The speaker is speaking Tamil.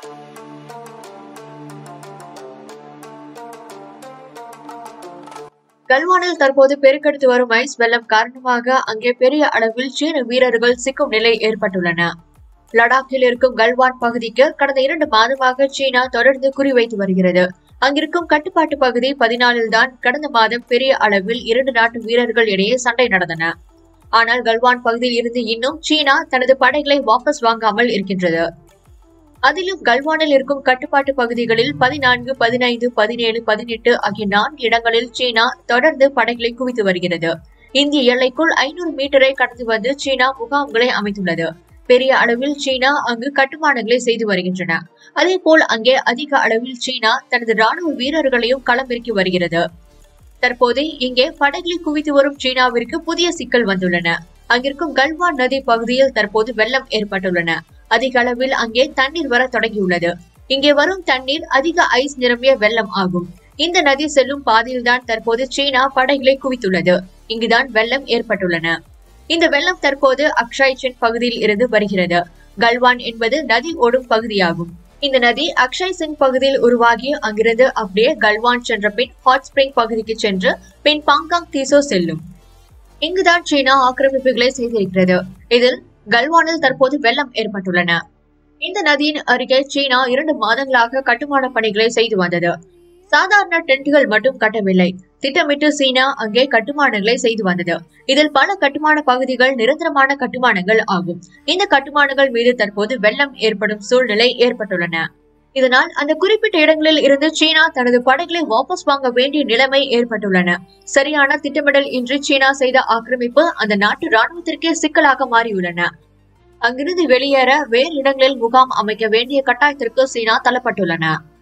கல்வானில் தற்போது பெருக்கெடுத்து வரும் ஐஸ் வெள்ளம் காரணமாக அங்கே பெரிய அளவில் சீன வீரர்கள் சிக்கும் நிலை ஏற்பட்டுள்ளன லடாக்கில் இருக்கும் கல்வான் பகுதிக்கு கடந்த இரண்டு மாதமாக சீனா தொடர்ந்து குறிவைத்து வருகிறது அங்கிருக்கும் கட்டுப்பாட்டு பகுதி பதினாலில் தான் கடந்த மாதம் பெரிய அளவில் இரண்டு நாட்டு வீரர்கள் இடையே சண்டை நடந்தன ஆனால் கல்வான் பகுதியில் இருந்து இன்னும் சீனா தனது படைகளை வாபஸ் வாங்காமல் இருக்கின்றது அதிலும் கல்வானில் இருக்கும் கட்டுப்பாட்டு பகுதிகளில் பதினான்கு பதினைந்து பதினேழு பதினெட்டு ஆகிய நான்கு இடங்களில் சீனா தொடர்ந்து படைகளை குவித்து வருகிறது இந்திய எல்லைக்குள் ஐநூறு மீட்டரை கடந்து வந்து சீனா முகாம்களை அமைத்துள்ளது பெரிய அளவில் சீனா அங்கு கட்டுமானங்களை செய்து வருகின்றன அதேபோல் அங்கே அதிக அளவில் சீனா தனது ராணுவ வீரர்களையும் களமிறக்கி வருகிறது தற்போது இங்கே படைகளை குவித்து வரும் சீனாவிற்கு புதிய சிக்கல் வந்துள்ளன அங்கிருக்கும் கல்வான் நதி பகுதியில் தற்போது வெள்ளம் ஏற்பட்டுள்ளன அதிக அளவில் அங்கே தண்ணீர் வர தொடங்கியுள்ளது இங்கே வரும் தண்ணீர் அதிக ஐஸ் நிரம்பிய வெள்ளம் ஆகும் இந்த நதி செல்லும் பாதையில்தான் தற்போது சீனா படைகளை குவித்துள்ளது இங்குதான் வெள்ளம் ஏற்பட்டுள்ளன இந்த வெள்ளம் தற்போது அக்ஷய் சின் பகுதியில் இருந்து வருகிறது கல்வான் என்பது நதி ஓடும் பகுதியாகும் இந்த நதி அக்ஷய் சிங் பகுதியில் உருவாகி அங்கிருந்து அப்படியே கல்வான் சென்ற பின் ஹாட் ஸ்பிரிங் பகுதிக்கு சென்று பின் பாங்காங் தீசோ செல்லும் இங்குதான் சீனா ஆக்கிரமிப்புகளை செய்திருக்கிறது இதில் கல்வானில் தற்போது வெள்ளம் ஏற்பட்டுள்ளன இந்த நதியின் அருகே சீனா இரண்டு மாதங்களாக கட்டுமான பணிகளை செய்து வந்தது சாதாரண டென்ட்டுகள் மட்டும் கட்டவில்லை திட்டமிட்டு சீனா அங்கே கட்டுமானங்களை செய்து வந்தது இதில் பல கட்டுமான பகுதிகள் நிரந்தரமான கட்டுமானங்கள் ஆகும் இந்த கட்டுமானங்கள் மீது தற்போது வெள்ளம் ஏற்படும் சூழ்நிலை ஏற்பட்டுள்ளன இதனால் அந்த குறிப்பிட்ட இடங்களில் இருந்து சீனா தனது படைகளை வாபஸ் வாங்க வேண்டிய நிலைமை ஏற்பட்டுள்ளன சரியான திட்டமிடல் இன்றி சீனா செய்த ஆக்கிரமிப்பு அந்த நாட்டு ராணுவத்திற்கே சிக்கலாக மாறியுள்ளன அங்கிருந்து வெளியேற வேறு இடங்களில் முகாம் அமைக்க வேண்டிய கட்டாயத்திற்கு சீனா தள்ளப்பட்டுள்ளன